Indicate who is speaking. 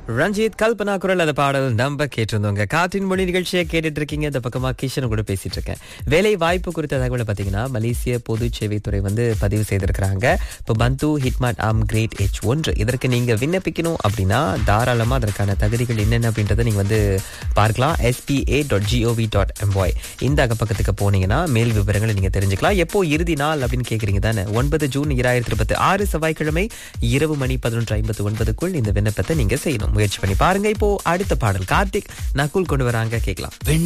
Speaker 1: ரஞ்சித் கல்பனா குரல் அந்த பாடல் நம்ம கேட்டிருந்தோங்க காற்றின் மொழி நிகழ்ச்சியை கேட்டுட்டு இருக்கீங்க இந்த பக்கமா கிஷன் கூட பேசிட்டு இருக்கேன் வேலை வாய்ப்பு குறித்த தகவலை பாத்தீங்கன்னா மலேசிய பொது சேவைத்துறை வந்து பதிவு செய்திருக்கிறாங்க இப்போ பந்து ஹிட்மாட் ஆம் கிரேட் எச் ஒன்று இதற்கு நீங்க விண்ணப்பிக்கணும் அப்படின்னா தாராளமா அதற்கான தகுதிகள் என்னென்ன அப்படின்றத நீங்க வந்து பார்க்கலாம் எஸ்பிஏ டாட் ஜிஓவி டாட் எம்பாய் இந்த அகப்பக்கத்துக்கு போனீங்கன்னா மேல் விவரங்களை நீங்க தெரிஞ்சுக்கலாம் எப்போ இறுதி நாள் அப்படின்னு கேக்குறீங்க தானே ஒன்பது ஜூன் இராயிரத்தி இருபத்தி ஆறு செவ்வாய்க்கிழமை இரவு மணி பதினொன்று ஐம்பத்தி ஒன்பதுக்குள் இந்த விண்ணப்பத்தை நீங்க செய்யணும் முயற்சி பண்ணி பாருங்க இப்போ அடுத்த பாடல் கார்த்திக் நக்குல் கொண்டு வராங்க கேட்கலாம்